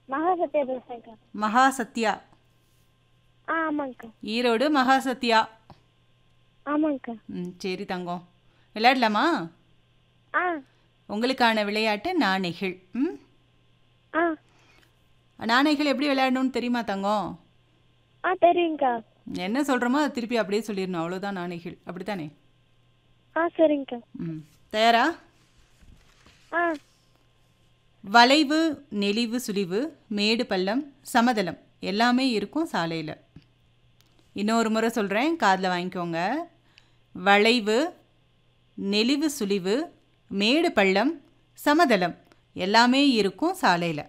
மகா சத்யா பேசுறேன்க்கா மகா சத்யா ஆ ஆமாங்க்கா ஈரோடு மகா சத்யா ஆமாங்க்கா ம் சரி தங்கம் விளையாடலாமா ஆ உங்களுக்கான விளையாட்டு நாணைகள் ம் ஆ நாணைகள் எப்படி விளையாடணும்னு தெரியுமா தங்கம் ஆ தெரியுங்க்கா என்ன சொல்கிறோமோ அதை திருப்பி அப்படியே சொல்லிடணும் அவ்வளோதான் நாணைகள் அப்படித்தானே ஆ சரிங்க்கா ம் தயாரா ஆ வளைவு நெளிவு சுழிவு மேடு பள்ளம் சமதளம் எல்லாமே இருக்கும் சாலையில் இன்னொரு முறை சொல்கிறேன் காதில் வாங்கிக்கோங்க வளைவு நெளிவு சுழிவு மேடு பள்ளம் சமதளம் எல்லாமே இருக்கும் சாலையில்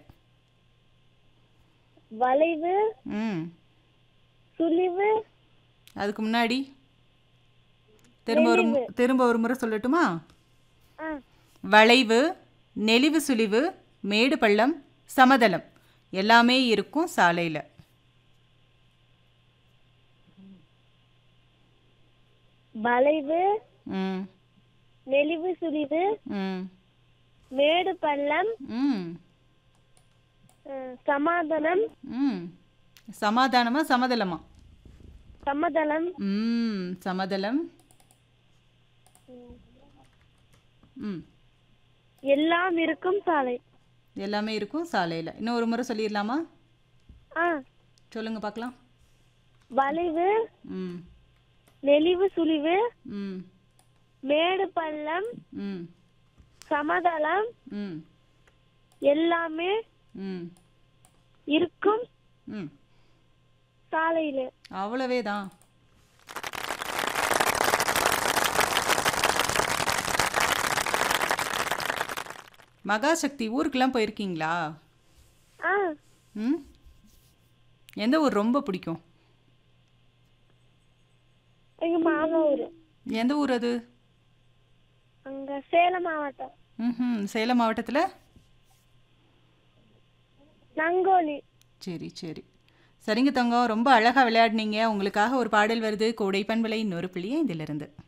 வளைவு ம் சுழிவு அதுக்கு முன்னாடி திரும்ப ஒரு மு- திரும்ப ஒரு முறை சொல்லட்டுமா ஆ வளைவு நெளிவு சுழிவு மேடு பள்ளம் சமதளம் எல்லாமே இருக்கும் சாலையில் வளைவு ம் நெளிவு சுழிவு ம் மேடு பள்ளம் ம் ஆ, சமாதானம் ம் சமாதானமா சமதளமா சமதளம் ம் சமதளம் ம் எல்லாம் இருக்கும் சாலை எல்லாமே இருக்கும் சாலையில் இன்னும் ஒரு முறை சொல்லிடலாமா ஆ சொல்லுங்கள் பார்க்கலாம் வளைவு ம் நெளிவு சுழிவு ம் மேடு பள்ளம் ம் சமதளம் ம் எல்லாமே ம் இருக்கும் ம் சாலையில அவ்வளவே தான் மகாசக்தி ஊருக்கெல்லாம் போயிருக்கீங்களா ஆ ம் எந்த ஊர் ரொம்ப பிடிக்கும் எங்க மாமா ஊரு எந்த ஊர் அது அங்க சேலம் மாவட்டம் ம் சேலம் மாவட்டத்தில் நங்கோலி சரி சரி சரிங்க தங்கம் ரொம்ப அழகாக விளையாடினீங்க உங்களுக்காக ஒரு பாடல் வருது கோடை பண்பலை இன்னொரு பிள்ளையே இதிலிருந்து